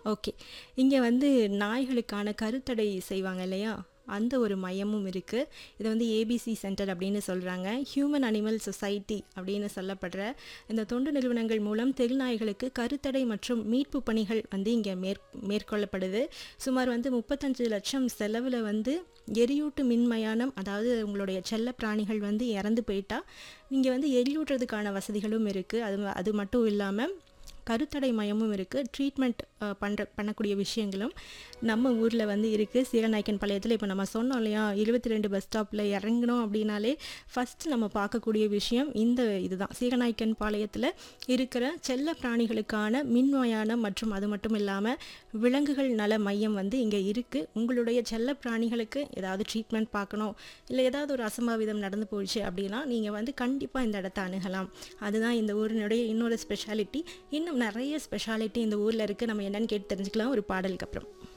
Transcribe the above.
Okay. இங்க வந்து நாய்களுக்கான கருத்தடை செய்வாங்க இல்லையா? அந்த ஒரு மையமும் இருக்கு. இத வந்து ஏபிசி சென்டர் அப்படின்னு சொல்றாங்க. ஹியூமன் அனிமல் சொசைட்டி அப்படின்னு சொல்லப்படுற இந்த தொண்டு நிறுவனங்கள் மூலம் தெருநாய்களுக்கு கருத்தடை மற்றும் மீட்பு பணிகள் வந்து இங்க மேற் மேற்கொள்ளப்படுது. சுமார் வந்து 35,00,000 செலவுல வந்து எரியூட்டு மின்மயானம் அதாவது உங்களுடைய செல்ல பிராணிகள் வந்து இறந்து போயிட்டா, இங்க வந்து எரியூட்டுறதுக்கான வசதிகளும் இருக்கு. அது அது மட்டும் இல்லாம கருத்தடை மையமும் இருக்கு. ட்ரீட்மெண்ட் அ பண்ற பண்ணக்கூடிய விஷயங்களும் நம்ம ஊர்ல வந்து இருக்கு. சீலநாயக்கன்பாளையத்துல இப்ப நம்ம சொன்னோம் இல்லையா? 22 பஸ் ஸ்டாப்ல இறங்குனோம் அப்படின்னாலே, ஃபர்ஸ்ட் நம்ம பார்க்கக்கூடிய விஷயம் இந்த இதுதான். சீலநாயக்கன்பாளையத்துல இருக்கிற செல்ல பிராணிகளுக்கான மின்மயானம் மற்றும் அது மட்டும் இல்லாம விலங்குகள் நல மையம் வந்து இங்க இருக்கு. உங்களுடைய செல்ல பிராணிகளுக்கு ஏதாவது ட்ரீட்மெண்ட் பார்க்கணும், இல்ல ஏதாவது ஒரு அசம்பாவிதம் நடந்து போச்சு அப்படின்னா, நீங்க வந்து கண்டிப்பா இந்த இடத்த அணுகலாம். அதுதான் இந்த ஊரினுடைய இன்னொரு ஸ்பெஷாலிட்டி. இன்னும் நெறைய ஸ்பெஷாலிட்டி இந்த ஊர்ல இருக்கு. நம்ம என்னன்னு கேட்டு தெரிஞ்சுக்கலாம் ஒரு பாடலுக்கு அப்புறம்.